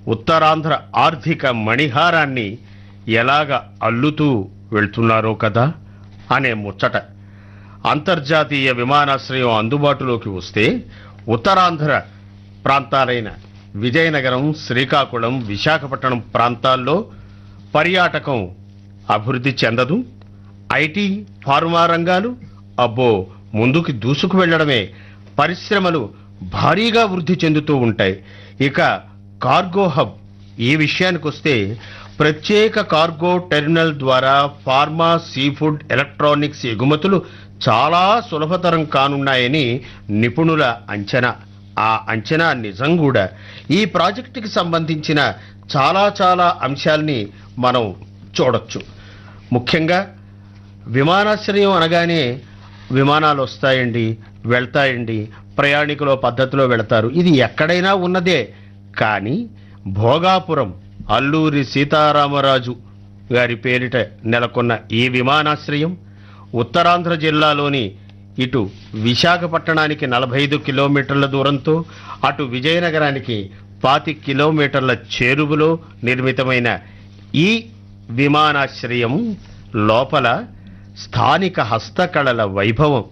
ఉత్తరాంధ్ర ఆర్థిక మణిహారాన్ని ఎలాగ అల్లుతూ వెళ్తున్నారో కదా అనే ముచ్చట అంతర్జాతీయ విమానాశ్రయం అందుబాటులోకి వస్తే ఉత్తరాంధ్ర ప్రాంతాలైన విజయనగరం శ్రీకాకుళం విశాఖపట్నం ప్రాంతాల్లో పర్యాటకం అభివృద్ధి చెందదు ఐటీ ఫార్మా రంగాలు అబ్బో ముందుకు దూసుకు వెళ్ళడమే పరిశ్రమలు భారీగా వృద్ధి చెందుతూ ఉంటాయి ఇక కార్గో హబ్ ఈ విషయానికి వస్తే ప్రత్యేక కార్గో టెర్మినల్ ద్వారా ఫార్మా సీ ఫుడ్ ఎలక్ట్రానిక్స్ ఎగుమతులు చాలా సులభతరం కానున్నాయని నిపుణుల అంచనా ఆ అంచనా నిజం కూడా ఈ ప్రాజెక్టుకి సంబంధించిన చాలా చాలా అంశాల్ని మనం చూడొచ్చు ముఖ్యంగా విమానాశ్రయం అనగానే విమానాలు వస్తాయండి వెళ్తాయండి ప్రయాణికుల పద్ధతిలో వెళతారు ఇది ఎక్కడైనా ఉన్నదే కానీ భోగాపురం అల్లూరి సీతారామరాజు గారి పేరిట నెలకొన్న ఈ విమానాశ్రయం ఉత్తరాంధ్ర జిల్లాలోని ఇటు విశాఖపట్టణానికి నలభై ఐదు కిలోమీటర్ల దూరంతో అటు విజయనగరానికి పాతి కిలోమీటర్ల చేరువలో నిర్మితమైన ఈ విమానాశ్రయం లోపల స్థానిక హస్తకళల వైభవం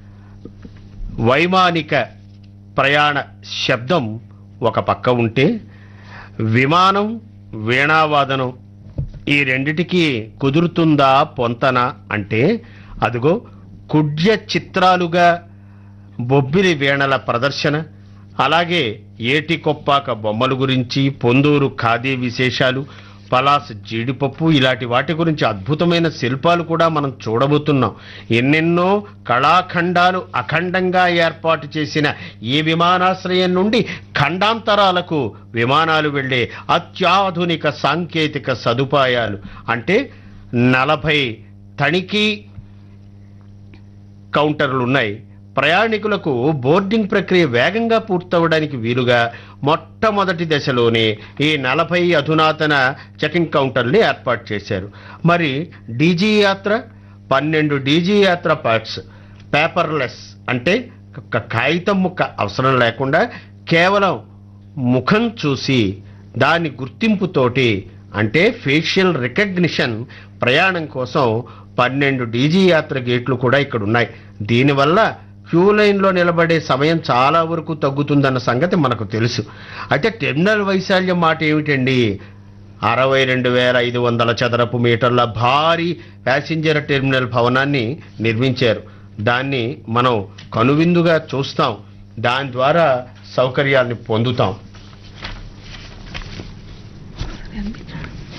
వైమానిక ప్రయాణ శబ్దం ఒక పక్క ఉంటే విమానం వీణావాదనం ఈ రెండిటికి కుదురుతుందా పొంతన అంటే అదిగో కుడ్య చిత్రాలుగా బొబ్బిలి వీణల ప్రదర్శన అలాగే ఏటి కొప్పాక బొమ్మల గురించి పొందూరు ఖాదీ విశేషాలు పలాస్ జీడిపప్పు ఇలాంటి వాటి గురించి అద్భుతమైన శిల్పాలు కూడా మనం చూడబోతున్నాం ఎన్నెన్నో కళాఖండాలు అఖండంగా ఏర్పాటు చేసిన ఈ విమానాశ్రయం నుండి ఖండాంతరాలకు విమానాలు వెళ్ళే అత్యాధునిక సాంకేతిక సదుపాయాలు అంటే నలభై తనిఖీ కౌంటర్లు ఉన్నాయి ప్రయాణికులకు బోర్డింగ్ ప్రక్రియ వేగంగా పూర్తవడానికి వీలుగా మొట్టమొదటి దశలోనే ఈ నలభై అధునాతన చెకింగ్ కౌంటర్లు ఏర్పాటు చేశారు మరి డీజీ యాత్ర పన్నెండు డీజీ యాత్ర పార్ట్స్ పేపర్లెస్ అంటే ఒక కాగితం ముక్క అవసరం లేకుండా కేవలం ముఖం చూసి దాని గుర్తింపుతోటి అంటే ఫేషియల్ రికగ్నిషన్ ప్రయాణం కోసం పన్నెండు డీజీ యాత్ర గేట్లు కూడా ఇక్కడ ఉన్నాయి దీనివల్ల క్యూ లైన్లో నిలబడే సమయం చాలా వరకు తగ్గుతుందన్న సంగతి మనకు తెలుసు అయితే టెర్మినల్ వైశాల్యం మాట ఏమిటండి అరవై రెండు వేల ఐదు వందల చదరపు మీటర్ల భారీ ప్యాసింజర్ టెర్మినల్ భవనాన్ని నిర్మించారు దాన్ని మనం కనువిందుగా చూస్తాం దాని ద్వారా సౌకర్యాన్ని పొందుతాం